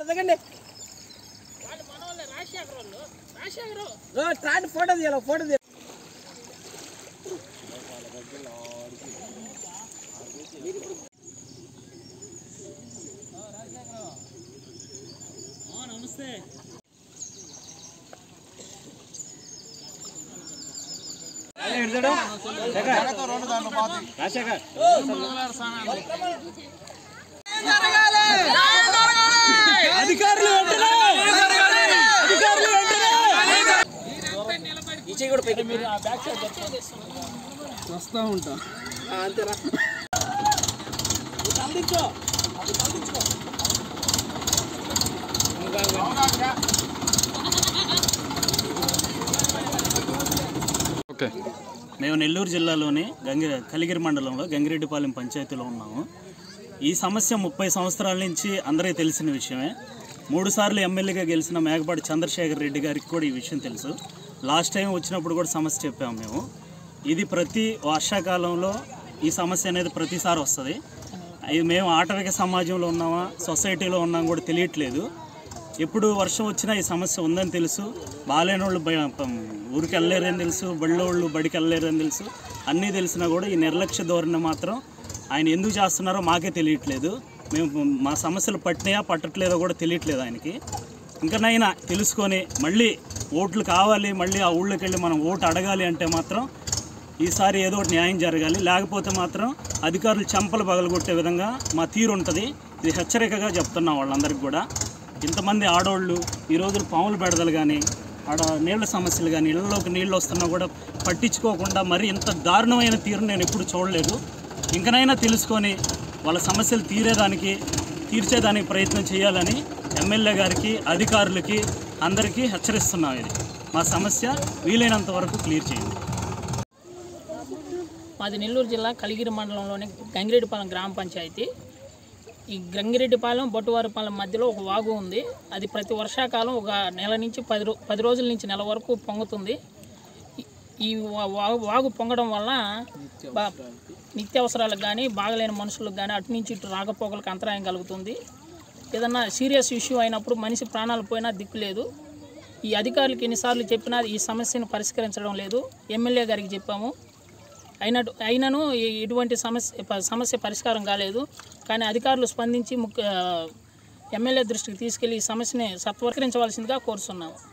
దిగండి ట్రాండ్ ఫోటో తీయాలి ఫోటో తీయాలి అధికారులు వెంటనే అధికారులు వెంటనే ఈ చెయ్యి కూడా పైకి మీరు ఆ బ్యాక్ సైడ్ వస్తా ఉంటా అంతేనా ఇది అందించు అది అందించుకో ఓకే మేము నెల్లూరు జిల్లాలోని గంగి కలిగిరి మండలంలో గంగిరెడ్డిపాలెం పంచాయతీలో ఉన్నాము ఈ సమస్య ముప్పై సంవత్సరాల నుంచి అందరికీ తెలిసిన విషయమే మూడుసార్లు ఎమ్మెల్యేగా గెలిచిన మేకపాటి చంద్రశేఖర్ రెడ్డి గారికి కూడా ఈ విషయం తెలుసు లాస్ట్ టైం వచ్చినప్పుడు కూడా సమస్య చెప్పాము మేము ఇది ప్రతి వర్షాకాలంలో ఈ సమస్య అనేది ప్రతిసారి వస్తుంది ఇది మేము ఆటవిక సమాజంలో ఉన్నామా సొసైటీలో ఉన్నాం కూడా తెలియట్లేదు ఎప్పుడు వర్షం వచ్చినా ఈ సమస్య ఉందని తెలుసు బాగాలేని వాళ్ళు బయ- పం- ఊరికి వెళ్ళలేరని తెలుసు బడిలో వాళ్ళు బడికి వెళ్ళలేరని తెలుసు అన్నీ తెలిసినా కూడా ఈ నిర్లక్ష్య ధోరణి మాత్రం ఆయన ఎందుకు చేస్తున్నారో మాకే తెలియట్లేదు మేము మా సమస్యలు పట్టినాయా పట్టట్లేదో కూడా తెలియట్లేదు ఆయనకి ఇంకనైనా తెలుసుకొని మళ్ళీ ఓట్లు కావాలి మళ్ళీ ఆ ఊళ్ళోకి వెళ్ళి మనం ఓటు అడగాలి అంటే మాత్రం ఈసారి ఏదో ఒకటి న్యాయం జరగాలి లేకపోతే మాత్రం అధికారులు చెంపలు పగలగొట్టే విధంగా మా తీరు ఉంటుంది ఇది హెచ్చరికగా చెప్తున్నాం వాళ్ళందరికీ కూడా ఇంతమంది ఆడవాళ్ళు ఈ రోజులు పాములు బెడదలు కానీ ఆడ నీళ్ళ సమస్యలు కానీ ఇళ్ళలోకి నీళ్ళు వస్తున్నా కూడా పట్టించుకోకుండా మరి ఇంత దారుణమైన తీరు నేను ఎప్పుడు చూడలేదు ఇంకనైనా తెలుసుకొని వాళ్ళ సమస్యలు తీరేదానికి తీర్చేదానికి ప్రయత్నం చేయాలని ఎమ్మెల్యే గారికి అధికారులకి అందరికీ హెచ్చరిస్తున్నాం ఇది మా సమస్య వీలైనంత వరకు క్లియర్ చేయండి మాది నెల్లూరు జిల్లా కలిగిరి మండలంలోని గంగిరెడ్డిపాలెం గ్రామ పంచాయతీ ఈ గంగిరెడ్డిపాలెం బొట్టువారిపాలెం మధ్యలో ఒక వాగు ఉంది అది ప్రతి వర్షాకాలం ఒక నెల నుంచి పది రో పది రోజుల నుంచి నెల వరకు పొంగుతుంది ఈ- ఈ వా- వాగు వాగు పొంగడం వల్ల బా నిత్యావసరాలకు కానీ బాగలేని మనుషులకు కానీ అటు నుంచి ఇటు రాకపోకలకు అంతరాయం కలుగుతుంది ఏదన్నా సీరియస్ ఇష్యూ అయినప్పుడు మనిషి ప్రాణాలు పోయినా దిక్కు లేదు ఈ అధికారులకు ఎన్నిసార్లు చెప్పినా ఈ సమస్యను పరిష్కరించడం లేదు ఎమ్మెల్యే గారికి చెప్పాము అయినట్టు అయినను ఈ- ఇటువంటి సమస్య ప- సమస్య పరిష్కారం కాలేదు కానీ అధికారులు స్పందించి ముఖ్య ఎమ్మెల్యే దృష్టికి తీసుకెళ్లి ఈ సమస్యని సత్వరీకరించవలసిందిగా కోరుతున్నాము